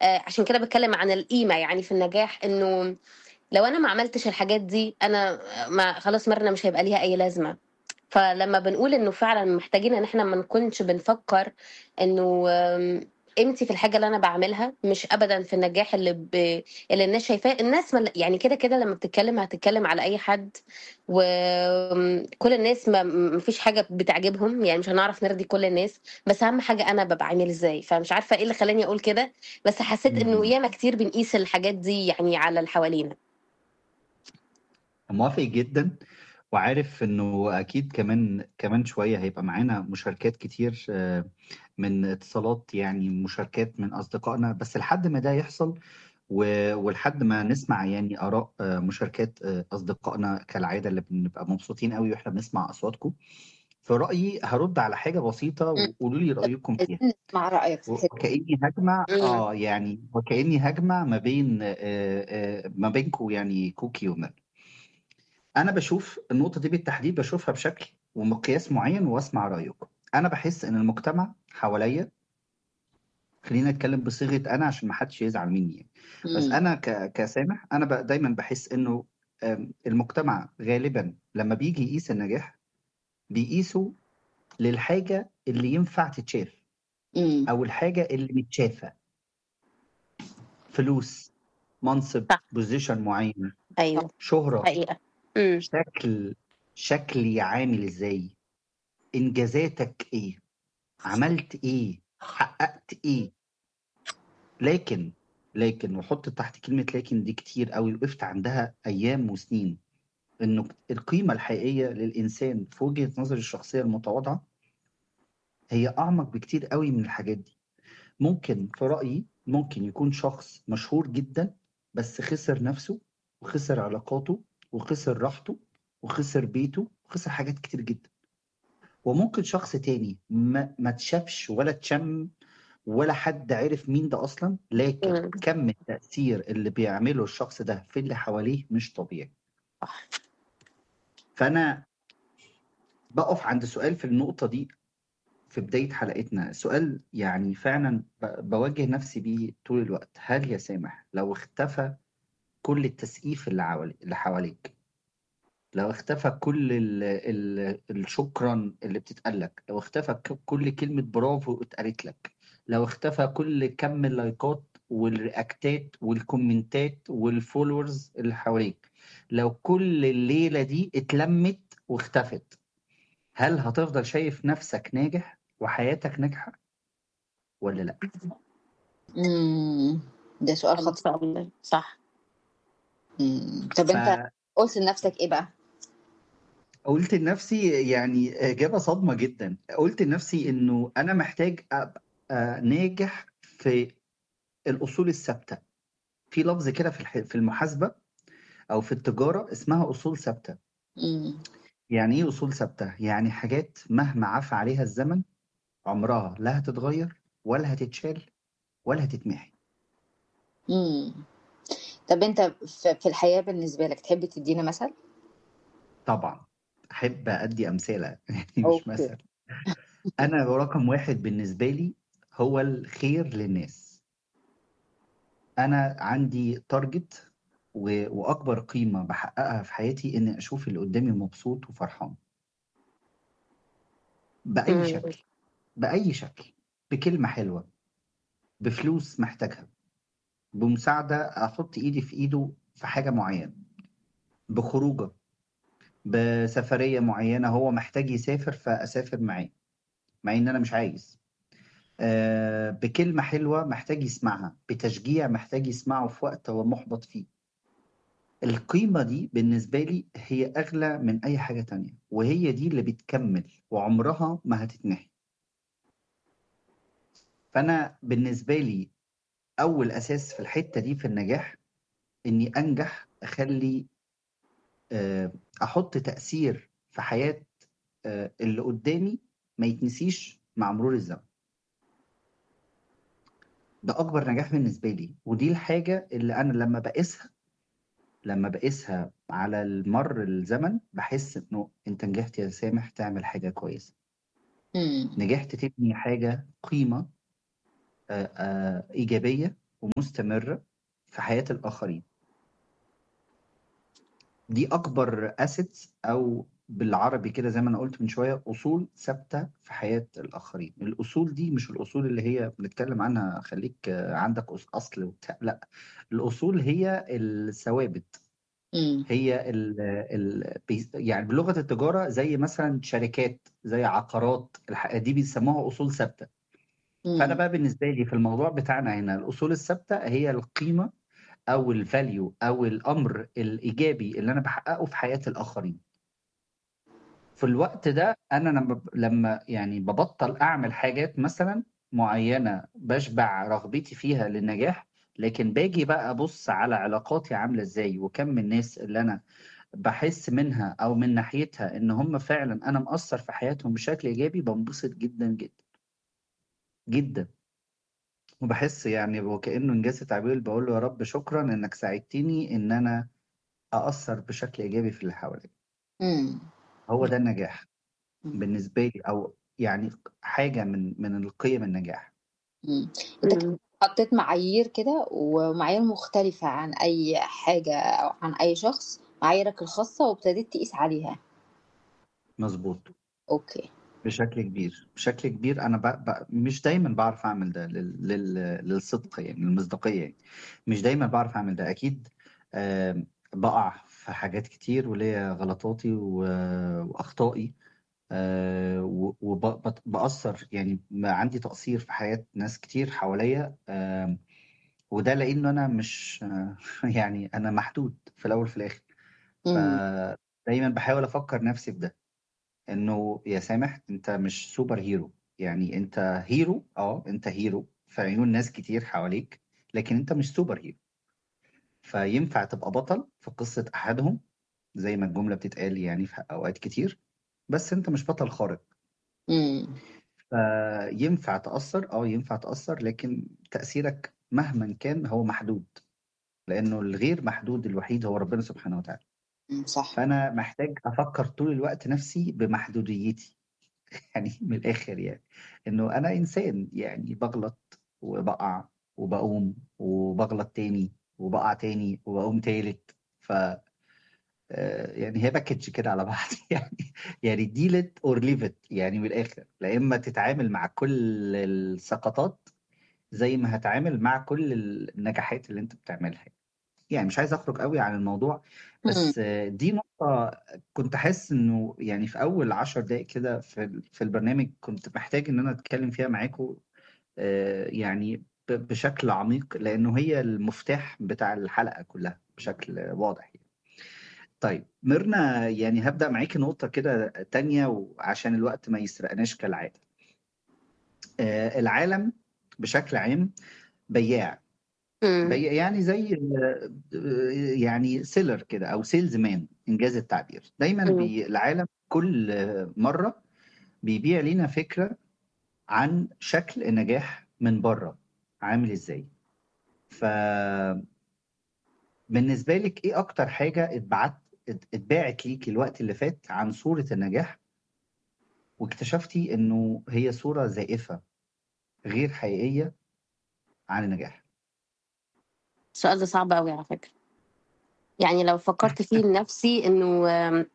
آه، عشان كده بتكلم عن القيمه يعني في النجاح انه لو انا ما عملتش الحاجات دي انا ما خلاص مرنا مش هيبقى ليها اي لازمه فلما بنقول انه فعلا محتاجين ان احنا ما نكونش بنفكر انه آم، قيمتي في الحاجه اللي انا بعملها مش ابدا في النجاح اللي ب... اللي الناس شايفاه الناس ما... يعني كده كده لما بتتكلم هتتكلم على اي حد وكل الناس ما ما فيش حاجه بتعجبهم يعني مش هنعرف نرضي كل الناس بس اهم حاجه انا ببقى عامل ازاي فمش عارفه ايه اللي خلاني اقول كده بس حسيت انه مم. ياما كتير بنقيس الحاجات دي يعني على اللي حوالينا موافق جدا وعارف انه اكيد كمان كمان شويه هيبقى معانا مشاركات كتير آه، من اتصالات يعني مشاركات من اصدقائنا بس لحد ما ده يحصل و- ولحد ما نسمع يعني اراء آه، مشاركات آه، اصدقائنا كالعاده اللي بنبقى مبسوطين قوي واحنا بنسمع اصواتكم في رايي هرد على حاجه بسيطه مم. وقولوا لي رايكم فيها عايزين نسمع رأيك في الحتة دي وكأني هجمع مم. اه يعني وكأني هجمع ما بين آه آه ما بينكم يعني كوكي ومير انا بشوف النقطه دي بالتحديد بشوفها بشكل ومقياس معين واسمع رايكم انا بحس ان المجتمع حواليا خلينا نتكلم بصيغه انا عشان ما حدش يزعل مني يعني. بس مم. انا ك- كسامح انا ب- دايما بحس انه آم، المجتمع غالبا لما بيجي يقيس النجاح بيقيسه للحاجه اللي ينفع تتشاف مم. او الحاجه اللي متشافه فلوس منصب صح بوزيشن معين ايوه شهره حقيقه مم. شكل شكلي عامل ازاي انجازاتك ايه عملت ايه حققت ايه لكن لكن وحط تحت كلمة لكن دي كتير قوي وقفت عندها ايام وسنين انه القيمة الحقيقية للانسان في وجهة نظري الشخصية المتواضعة هي اعمق بكتير قوي من الحاجات دي ممكن في رأيي ممكن يكون شخص مشهور جدا بس خسر نفسه وخسر علاقاته وخسر راحته وخسر بيته وخسر حاجات كتير جدا وممكن شخص تاني ما, ما تشافش ولا تشم ولا حد عرف مين ده اصلا لكن مم. كم التأثير اللي بيعمله الشخص ده في اللي حواليه مش طبيعي صح فانا بقف عند سؤال في النقطة دي في بداية حلقتنا سؤال يعني فعلا ب- بواجه نفسي بيه طول الوقت هل يا سامح لو اختفى كل التسقيف اللي حوالي اللي حواليك لو اختفى كل ال ال الشكرا اللي بتتقالك لو اختفى ك- كل كلمة برافو اتقالت لك لو اختفى كل كم اللايكات والرياكتات والكومنتات والفولورز اللي حواليك لو كل الليلة دي اتلمت واختفت هل هتفضل شايف نفسك ناجح وحياتك ناجحة ولا لا مم. ده سؤال ان خطير شاء الله صح مم. طب انت قلت لنفسك ايه بقى؟ فقلت لنفسي يعني إجابة صادمة جدا قلت لنفسي إنه أنا محتاج أبقى ناجح في الأصول الثابتة في لفظ كده في الح- في المحاسبة أو في التجارة اسمها أصول ثابتة مم. يعني إيه أصول ثابتة؟ يعني حاجات مهما عفى عليها الزمن عمرها لا هتتغير ولا هتتشال ولا هتتمحي مم. طب انت في في الحياة بالنسبة لك تحب تدينا مثل؟ طبعا أحب أدي أمثلة يعني مش اوكي مثل أنا رقم واحد بالنسبة لي هو الخير للناس أنا عندي تارجت و... وأكبر قيمة بحققها في حياتي إني أشوف اللي قدامي مبسوط وفرحان بأي مم. شكل بأي شكل بكلمة حلوة بفلوس محتاجها بمساعدة أحط إيدي في إيده في حاجة معينة بخروجة بسفرية معينة هو محتاج يسافر فأسافر معاه مع إن أنا مش عايز آه، بكلمة حلوة محتاج يسمعها بتشجيع محتاج يسمعه في وقت هو محبط فيه القيمة دي بالنسبة لي هي أغلى من أي حاجة تانية وهي دي اللي بتكمل وعمرها ما هتتمحي فأنا بالنسبة لي أول أساس في الحتة دي في النجاح إني أنجح أخلي آه، أحط تأثير في حياة آه، اللي قدامي ما يتنسيش مع مرور الزمن ده أكبر نجاح بالنسبة لي ودي الحاجة اللي أنا لما بقيسها لما بقيسها على المر الزمن بحس إنه أنت نجحت يا سامح تعمل حاجة كويسة مم. نجحت تبني حاجة قيمة آه، آه، إيجابية ومستمرة في حياة الآخرين دي أكبر أسيتس أو بالعربي كده زي ما أنا قلت من شوية أصول ثابتة في حياة الآخرين الأصول دي مش الأصول اللي هي بنتكلم عنها خليك آه، عندك أص- أصل وبتاع لا الأصول هي الثوابت امم هي ال ال بي- يعني بلغة التجارة زي مثلا شركات زي عقارات الح- دي بيسموها أصول ثابتة فأنا امم بقى بالنسبة لي في الموضوع بتاعنا هنا الأصول الثابتة هي القيمة أو الفاليو أو الأمر الإيجابي اللي أنا بحققه في حياة الآخرين في الوقت ده أنا لما لما يعني ببطل أعمل حاجات مثلا معينة بشبع رغبتي فيها للنجاح لكن باجي بقى أبص على علاقاتي عاملة إزاي وكم الناس اللي أنا بحس منها او من ناحيتها ان هم فعلا انا مؤثر في حياتهم بشكل ايجابي بنبسط جدا جدا جدا وبحس يعني وكانه انجاز التعبير بقول له يا رب شكرا انك ساعدتني ان انا اثر بشكل ايجابي في اللي حواليا امم هو ده النجاح امم بالنسبه لي او يعني حاجه من من القيم النجاح امم انت كده مم. حطيت معايير كده ومعايير مختلفة عن أي حاجة أو عن أي شخص معاييرك الخاصة وابتديت تقيس عليها مظبوط أوكي بشكل كبير بشكل كبير انا ب... ب... مش دايما بعرف اعمل ده لل... لل... للصدق يعني للمصداقيه يعني مش دايما بعرف اعمل ده اكيد آم، بقع في حاجات كتير وليا غلطاتي و... واخطائي وبأثر يعني ما عندي تقصير في حياة ناس كتير حواليا آم، وده لأنه أنا مش يعني أنا محدود في الأول وفي الآخر امم فدايما بحاول أفكر نفسي بده انه يا سامح انت مش سوبر هيرو يعني انت هيرو اه انت هيرو في عيون ناس كتير حواليك لكن انت مش سوبر هيرو فينفع تبقى بطل في قصة احدهم زي ما الجملة بتتقال يعني في اوقات كتير بس انت مش بطل خارق امم فينفع تأثر اه ينفع تأثر لكن تأثيرك مهما كان هو محدود لانه الغير محدود الوحيد هو ربنا سبحانه وتعالى أمم، صح فانا محتاج افكر طول الوقت نفسي بمحدوديتي يعني من الآخر يعني إنه أنا إنسان يعني بغلط وبقع وبقوم وبغلط تاني وبقع تاني وبقوم تالت ف آه، يعني هي باكج كده على بعض يعني يعني ديل ات اور ليف ات يعني من الآخر لا إما تتعامل مع كل السقطات زي ما هتعامل مع كل النجاحات اللي أنت بتعملها يعني مش عايز أخرج قوي عن الموضوع امم بس آه، دي نقطة كنت حاسس إنه يعني في أول عشر دقايق كده في في البرنامج كنت محتاج إن أنا أتكلم فيها معاكم آه، يعني ب- بشكل عميق لأنه هي المفتاح بتاع الحلقة كلها بشكل واضح يعني. طيب ميرنا يعني هبدأ معاكي نقطة كده تانية وعشان الوقت ما يسرقناش كالعادة آه، العالم بشكل عام بياع مم. بياع يعني زي ال- يعني سيلر كده او سيلز مان انجاز التعبير دايما مم. بي العالم كل مره بيبيع لنا فكره عن شكل النجاح من بره عامل ازاي ف بالنسبه لك ايه اكتر حاجه اتبعت ات- اتباعت ليكي الوقت اللي فات عن صوره النجاح واكتشفتي انه هي صوره زائفه غير حقيقيه عن النجاح السؤال ده صعب قوي على فكرة يعني لو فكرت فيه لنفسي انه آم،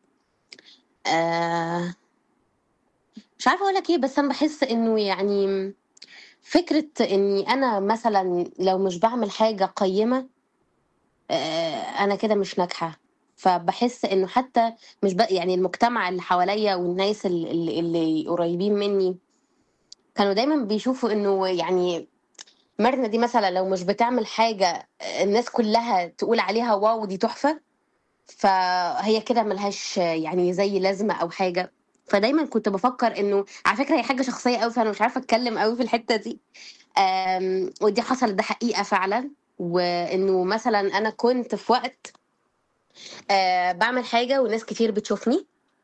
آه مش عارفة اقول لك ايه بس انا بحس انه يعني فكرة اني انا مثلا لو مش بعمل حاجة قيمة آه انا كده مش ناجحة فبحس انه حتى مش بقى يعني المجتمع اللي حواليا والناس اللي, اللي اللي قريبين مني كانوا دايما بيشوفوا انه يعني مرنا دي مثلا لو مش بتعمل حاجة الناس كلها تقول عليها واو دي تحفة فهي كده ملهاش يعني زي لازمة أو حاجة فدايما كنت بفكر انه على فكره هي حاجه شخصيه قوي فانا مش عارفه اتكلم قوي في الحته دي أم، ودي حصلت ده حقيقه فعلا وانه مثلا انا كنت في وقت أه بعمل حاجه وناس كتير بتشوفني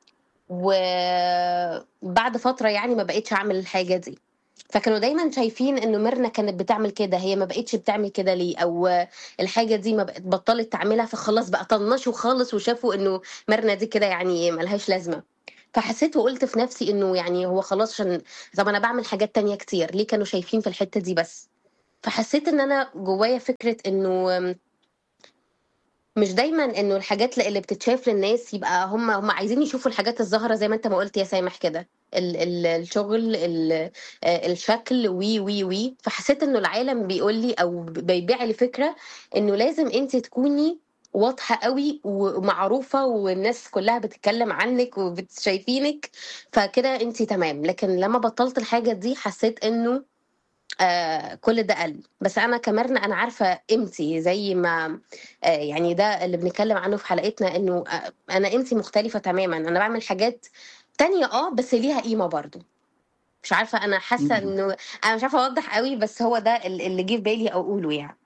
وبعد فتره يعني ما بقيتش اعمل الحاجه دي فكانوا دايما شايفين انه ميرنا كانت بتعمل كده هي ما بقتش بتعمل كده ليه او الحاجه دي ما بقت بطلت تعملها فخلاص بقى طنشوا خالص وشافوا انه ميرنا دي كده يعني ملهاش لازمه فحسيت وقلت في نفسي انه يعني هو خلاص عشان طب انا بعمل حاجات تانية كتير ليه كانوا شايفين في الحته دي بس فحسيت ان انا جوايا فكره انه مش دايما انه الحاجات اللي بتتشاف للناس يبقى هم هم عايزين يشوفوا الحاجات الظاهره زي ما انت ما قلت يا سامح كده ال ال الشغل ال آه، الشكل وي وي وي فحسيت انه العالم بيقول لي او بيبيع لي فكره انه لازم انت تكوني واضحه قوي ومعروفه والناس كلها بتتكلم عنك وبتشايفينك فكده انت تمام لكن لما بطلت الحاجه دي حسيت انه آه كل ده قل بس انا كمرنا انا عارفه قيمتي زي ما آه يعني ده اللي بنتكلم عنه في حلقتنا انه آه انا قيمتي مختلفه تماما انا بعمل حاجات تانية اه بس ليها قيمه برضو مش عارفه انا حاسه مم. انه انا مش عارفه اوضح قوي بس هو ده اللي اللي جه في بالي اقوله يعني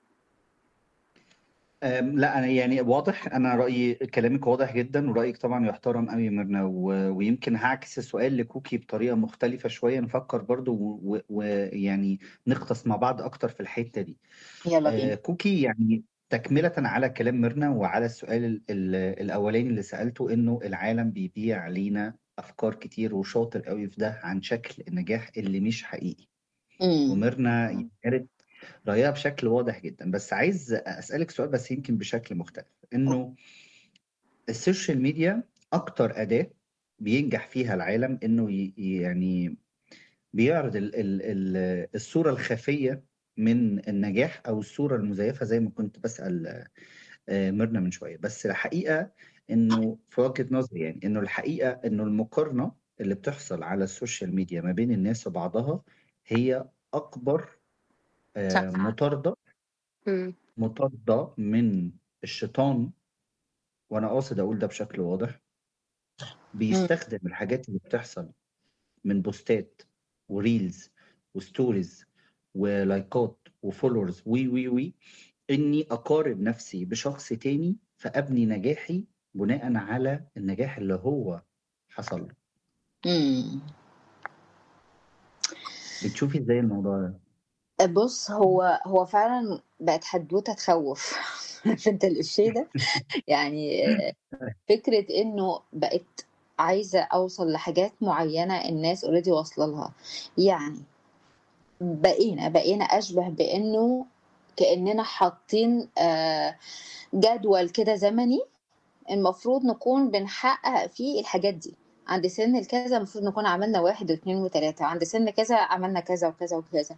أم، لا انا يعني واضح انا رايي كلامك واضح جدا ورايك طبعا يحترم قوي ميرنا و- ويمكن هعكس السؤال لكوكي بطريقه مختلفه شويه نفكر برضو و- و- ويعني نغطس مع بعض اكتر في الحته دي يلا آه، بينا كوكي يعني تكمله على كلام ميرنا وعلى السؤال ال- ال- الاولاني اللي سالته انه العالم بيبيع لينا افكار كتير وشاطر قوي في ده عن شكل النجاح اللي مش حقيقي امم وميرنا يعني قالت رأيها بشكل واضح جدا بس عايز أسألك سؤال بس يمكن بشكل مختلف إنه السوشيال ميديا أكتر أداة بينجح فيها العالم إنه ي- يعني بيعرض ال ال ال الصورة الخفية من النجاح أو الصورة المزيفة زي ما كنت بسأل آه، ميرنا من شوية بس الحقيقة إنه في وجهة نظري يعني إنه الحقيقة إنه المقارنة اللي بتحصل على السوشيال ميديا ما بين الناس وبعضها هي أكبر آه، صح مطاردة مم. مطاردة من الشيطان وأنا قاصد أقول ده بشكل واضح امم بيستخدم الحاجات اللي بتحصل من بوستات وريلز وستوريز ولايكات وفولورز وي وي وي إني أقارن نفسي بشخص تاني فأبني نجاحي بناء على النجاح اللي هو حصل له امم بتشوفي إزاي الموضوع ده؟ بص هو هو فعلا بقت حدوته تخوف عارف انت الشيء ده يعني فكره انه بقت عايزه اوصل لحاجات معينه الناس اوريدي واصله لها يعني بقينا بقينا اشبه بانه كاننا حاطين آه، جدول كده زمني المفروض نكون بنحقق فيه الحاجات دي عند سن الكذا المفروض نكون عملنا واحد واثنين وثلاثة عند سن كذا عملنا كذا وكذا وكذا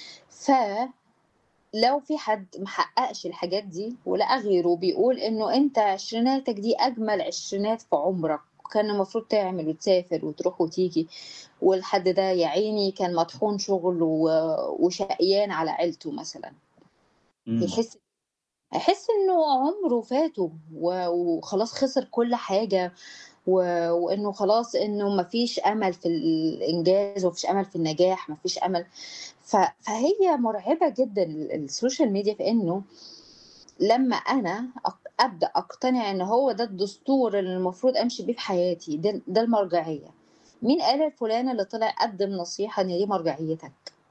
فلو في حد محققش الحاجات دي ولقى غيره بيقول انه انت عشريناتك دي اجمل عشرينات في عمرك كان المفروض تعمل وتسافر وتروح وتيجي والحد ده يا عيني كان مطحون شغل و- وشقيان على عيلته مثلا امم يحس احس انه عمره فاته و- وخلاص خسر كل حاجة و- وانه خلاص انه مفيش امل في الانجاز ومفيش امل في النجاح مفيش امل ف- فهي مرعبة جدا ال- السوشيال ميديا في انه لما انا أق- ابدا اقتنع ان هو ده الدستور اللي المفروض امشي بيه في حياتي ده, ده المرجعية مين قال الفلان اللي طلع قدم نصيحة ان دي مرجعيتك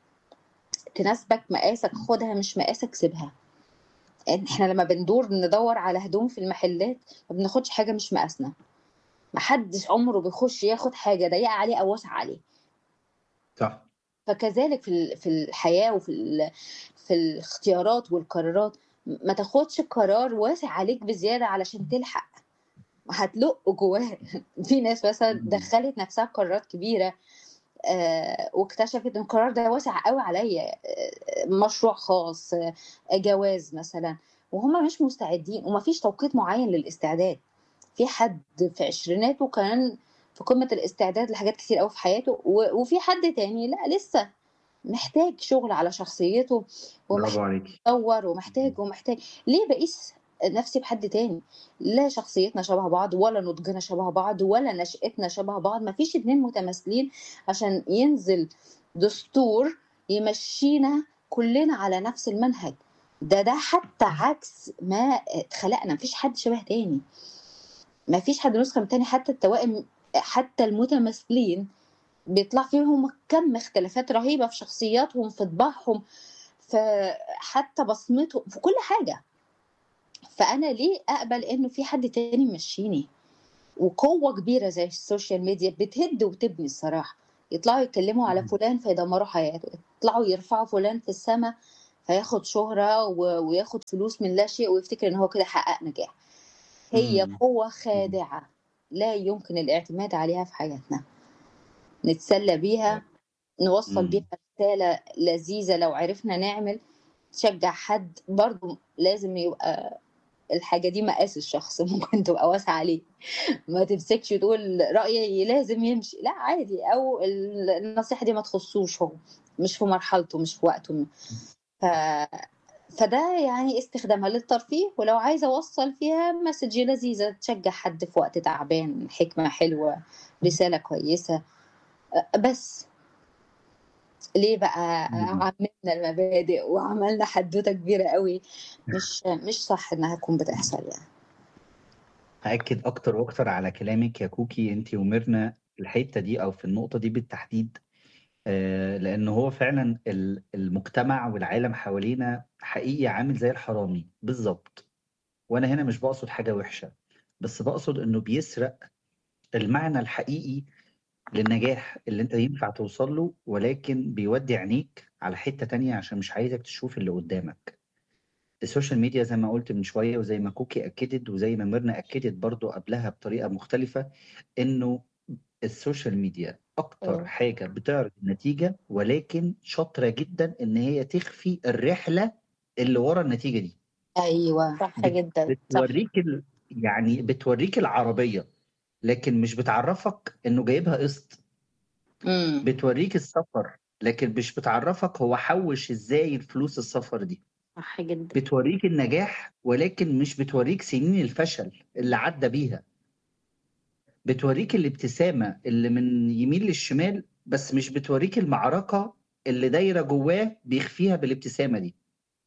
تناسبك مقاسك خدها مش مقاسك سيبها احنا لما بندور ندور على هدوم في المحلات ما بناخدش حاجة مش مقاسنا محدش عمره بيخش ياخد حاجة ضيقة عليه أو واسعة عليه صح فكذلك في ال- في الحياة وفي ال- في الاختيارات والقرارات ما تاخدش قرار واسع عليك بزيادة علشان تلحق هتلق جواه في ناس مثلا مم. دخلت نفسها قرارات كبيرة آه، واكتشفت ان القرار ده واسع قوي عليا آه، مشروع خاص آه، جواز مثلا وهم مش مستعدين ومفيش توقيت معين للاستعداد في حد في عشريناته كان في قمة الاستعداد لحاجات كتير قوي في حياته و- وفي حد تاني لا لسه محتاج شغل على شخصيته ومحتاج برافو عليكي يتطور ومحتاج ومحتاج ليه بقيس نفسي بحد تاني لا شخصيتنا شبه بعض ولا نضجنا شبه بعض ولا نشأتنا شبه بعض مفيش اتنين متماثلين عشان ينزل دستور يمشينا كلنا على نفس المنهج ده ده حتى عكس ما اتخلقنا مفيش حد شبه تاني مفيش حد نسخة من تاني حتى التوائم حتى المتماثلين بيطلع فيهم كم اختلافات رهيبة في شخصياتهم في طباعهم في حتى بصمتهم في كل حاجة فأنا ليه أقبل إنه في حد تاني يمشيني وقوة كبيرة زي السوشيال ميديا بتهد وتبني الصراحة يطلعوا يتكلموا على مم. فلان فيدمروا حياته يطلعوا يرفعوا فلان في السماء فياخد شهرة و- وياخد فلوس من لا شيء ويفتكر ان هو كده حقق نجاح هي مم. قوة خادعة لا يمكن الاعتماد عليها في حياتنا نتسلى بيها نوصل مم. بيها رسالة لذيذة لو عرفنا نعمل تشجع حد برضو لازم يبقى الحاجة دي مقاس الشخص ممكن تبقى واسعة عليه ما تمسكش تقول رأيي لازم يمشي لا عادي أو ال- النصيحة دي ما تخصوش هو مش في مرحلته مش في وقته ف... فده يعني استخدامها للترفيه ولو عايزة أوصل فيها مسج لذيذة تشجع حد في وقت تعبان حكمة حلوة رسالة كويسة بس ليه بقى مم. عملنا المبادئ وعملنا حدوتة كبيرة قوي مش مش صح انها تكون بتحصل يعني هأكد أكتر وأكتر على كلامك يا كوكي أنت وميرنا الحتة دي أو في النقطة دي بالتحديد آه، لأن هو فعلا ال- المجتمع والعالم حوالينا حقيقي عامل زي الحرامي بالظبط وأنا هنا مش بقصد حاجة وحشة بس بقصد إنه بيسرق المعنى الحقيقي للنجاح اللي أنت ينفع توصل له ولكن بيودي عينيك على حتة تانية عشان مش عايزك تشوف اللي قدامك السوشيال ميديا زي ما قلت من شوية وزي ما كوكي أكدت وزي ما ميرنا أكدت برضو قبلها بطريقة مختلفة إنه السوشيال ميديا أكتر مم. حاجة بتعرض النتيجة ولكن شاطرة جدا إن هي تخفي الرحلة اللي ورا النتيجة دي ايوه صح بت- جدا صح بتوريك ال... يعني بتوريك العربية لكن مش بتعرفك إنه جايبها قسط امم بتوريك السفر لكن مش بتعرفك هو حوش إزاي الفلوس السفر دي صح جدا بتوريك النجاح ولكن مش بتوريك سنين الفشل اللي عدى بيها بتوريك الابتسامة اللي من يمين للشمال بس مش بتوريك المعركة اللي دايرة جواه بيخفيها بالابتسامة دي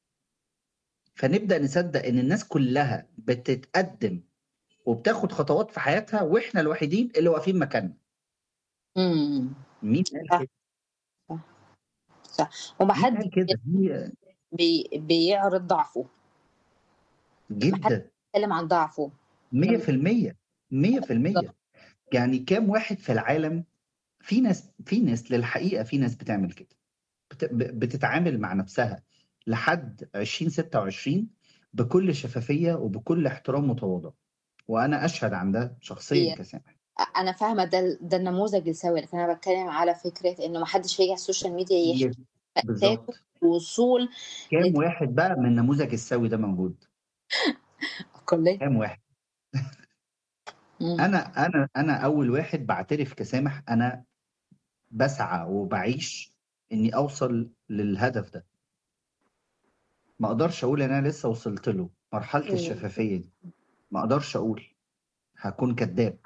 فنبدأ نصدق إن الناس كلها بتتقدم وبتاخد خطوات في حياتها وإحنا الوحيدين اللي واقفين مكاننا امم مين قال صح كده؟ صح صح مين ومحدش قال كده؟ دي بي بيعرض ضعفه محدش جدا بيتكلم عن ضعفه مية في المية مية في المية يعني كام واحد في العالم في ناس في ناس للحقيقة في ناس بتعمل كده بت- ب- بتتعامل مع نفسها لحد 2026 بكل شفافية وبكل احترام وتواضع وأنا أشهد عن ده شخصيا هي كسامح انا فاهمه ده ده النموذج السوي لكن انا بتكلم على فكره انه ما حدش بيجي على السوشيال ميديا يحكي ي- مأساته بالظبط الوصول كام لت... واحد بقى من النموذج السوي ده موجود كلية كام واحد مم. أنا أنا أنا أول واحد بعترف كسامح أنا بسعى وبعيش إني أوصل للهدف ده ما أقدرش أقول إن أنا لسه وصلت له مرحلة مم. الشفافية دي ما أقدرش أقول هكون كذاب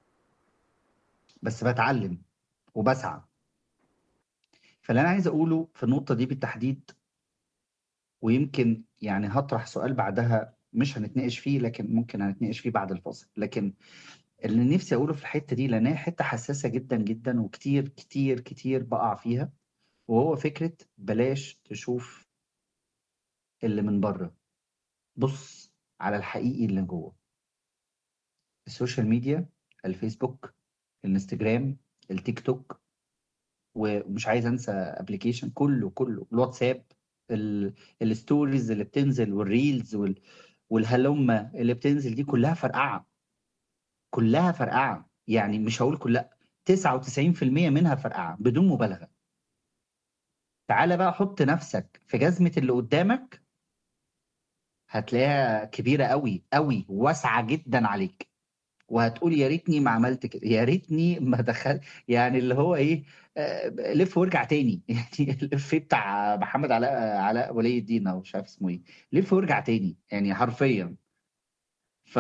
بس بتعلم وبسعى فاللي انا عايز اقوله في النقطه دي بالتحديد ويمكن يعني هطرح سؤال بعدها مش هنتناقش فيه لكن ممكن هنتناقش فيه بعد الفاصل لكن اللي نفسي اقوله في الحته دي لان هي حته حساسه جدا جدا وكتير كتير كتير بقع فيها وهو فكره بلاش تشوف اللي من بره بص على الحقيقي اللي جوه السوشيال ميديا الفيسبوك الانستجرام التيك توك ومش عايز انسى ابلكيشن كله كله الواتساب ال- الستوريز اللي بتنزل والريلز وال والهلمة اللي بتنزل دي كلها فرقعة كلها فرقعة يعني مش هقول كلها 99% منها فرقعة بدون مبالغة تعالى بقى حط نفسك في جزمة اللي قدامك هتلاقيها كبيرة قوي قوي واسعة جدا عليك وهتقول يا ريتني ما عملت كده يا ريتني ما دخل يعني اللي هو ايه آه، لف وارجع تاني يعني الإفيه بتاع محمد علاء علاء ولي الدين او مش عارف اسمه ايه لف وارجع تاني يعني حرفيا ف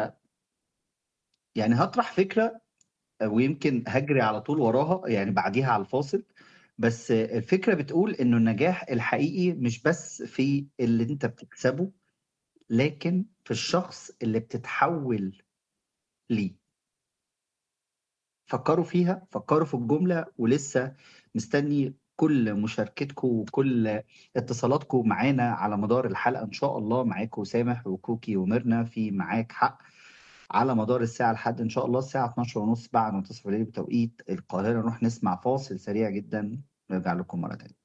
يعني هطرح فكرة ويمكن هجري على طول وراها يعني بعديها على الفاصل بس الفكرة بتقول انه النجاح الحقيقي مش بس في اللي انت بتكسبه لكن في الشخص اللي بتتحول ليه فكروا فيها فكروا في الجملة ولسه مستني كل مشاركتكم وكل اتصالاتكم معانا على مدار الحلقة إن شاء الله معاكم سامح وكوكي وميرنا في معاك حق على مدار الساعة لحد إن شاء الله الساعة 12 ونص بعد منتصف الليل بتوقيت القاهرة نروح نسمع فاصل سريع جدا نرجع لكم مرة تانية